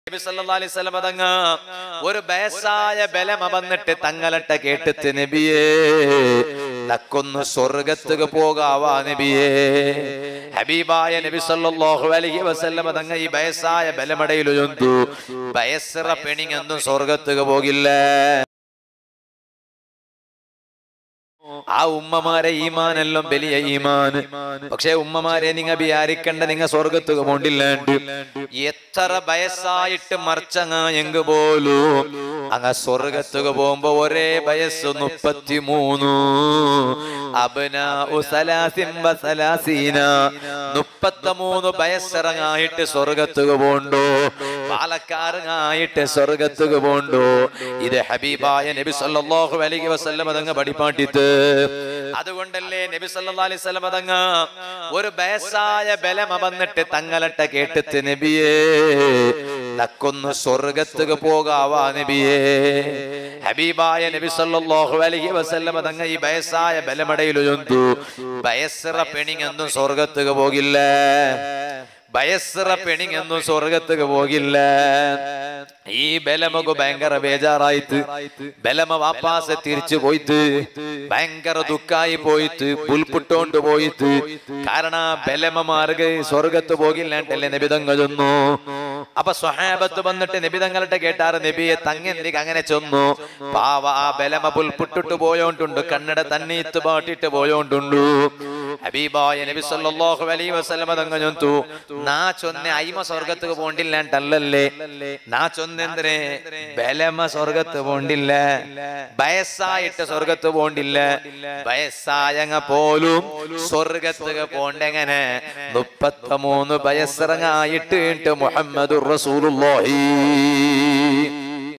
നബി സല്ലല്ലാഹു അലൈഹി വസല്ലം തങ്ങ ഒരു ബയസായ ബലമ വന്നിട്ട് തങ്ങളട്ട കേട്ടിട്ട് നബിയേ നക്കൊന്ന് സ്വർഗത്തുക പോകാവാ നബിയേ ഹബീബായ നബി സല്ലല്ലാഹു അലൈഹി വസല്ലം തങ്ങ ഈ ബയസായ ബലമടയിൽ ചൊന്തു ബയസ്റ പെണിങ്ങൊന്നും സ്വർഗത്തുക പോകില്ല ആ ഉമ്മമാരെ ഈമാനെല്ലാം വലിയ ഈമാൻ പക്ഷെ ഉമ്മമാരെ നിങ്ങ വിചാരിക്കണ്ട നിങ്ങ സ്വർഗത്തുക പോണ്ടില്ലാണ്ട് എത്ര വയസ്സായിട്ട് മർച്ചങ്ങ എങ്ക് പോലും അങ്ങ സ്വർഗത്തുക പോകുമ്പോ ഒരേ വയസ്സ് മുപ്പത്തിമൂന്നു അബന മുപ്പത്തിമൂന്ന് വയസ്സിറങ്ങായിട്ട് സ്വർഗത്തുക പോണ്ടോ പാലക്കാരങ്ങായിട്ട് സ്വർഗത്തുക പോണ്ടോ ഇത് ഹബീബായ നബി സല്ലല്ലാഹു അലൈഹി വസല്ലം അതങ്ങ് പഠിപ്പാട്ടിത്ത് അതുകൊണ്ടല്ലേ നബി സല്ലല്ലാഹു അലൈഹി വസല്ലം അതങ്ങ് ഒരു ബയസായ ബലമ വന്നിട്ട് തങ്ങളട്ട കേട്ടിട്ട് നബിയേ നക്കൊന്ന് സ്വർഗത്തുക പോകാവാ നബിയേ ഹബീബായ നബി സല്ലല്ലാഹു അലൈഹി വസല്ലം അതങ്ങ് ഈ ബയസായ ബലമടയിൽ ചൊന്തു ബയസ്റ പെണിങ്ങൊന്നും സ്വർഗത്തുക പോകില്ല ബയസ്റ പെണിങ്ങൊന്നും സ്വർഗത്തുക പോകില്ല ഈ ബലമക്ക് ഭയങ്കര ബേജാറായിട്ട് ബലമ വാപ്പാസെ തിരിച്ചു പോയിട്ട് ഭയങ്കര ദുഃഖായി പോയിട്ട് പുൽപുട്ടോണ്ട് പോയിട്ട് കാരണം ബലമമാർക്ക് സ്വർഗത്ത് പോകില്ലാണ്ടല്ലേ നബിതങ്ങ ചൊന്നു അപ്പൊ സ്വഹാബത്ത് വന്നിട്ട് നബിതങ്ങളുടെ കേട്ടാറ് നബിയെ തങ്ങെന്തിക്ക് അങ്ങനെ ചൊന്നു പാവ ആ ബലമ പുൽപുട്ടിട്ട് പോയോണ്ടുണ്ട് കണ്ണട തണ്ണീത്ത് പാട്ടിട്ട് പോയോണ്ടുണ്ടു ഹബീബായ നബി സല്ലല്ലാഹു അലൈഹി വസല്ലം തങ്ങ ചൊന്തു നാ ചൊന്നെ അയിമ സ്വർഗത്തുക്ക് പോണ്ടില്ലാണ്ടല്ലേ നാ ചൊന്നെന്തരെ ബലമ സ്വർഗത്ത് പോണ്ടില്ല വയസ്സായിട്ട് സ്വർഗത്ത് പോണ്ടില്ല വയസ്സായങ്ങ പോലും സ്വർഗത്തുക പോണ്ടെങ്ങനെ മുപ്പത്തിമൂന്ന് വയസ്സിറങ്ങായിട്ട് മുഹമ്മദ് റസൂലുള്ളാഹി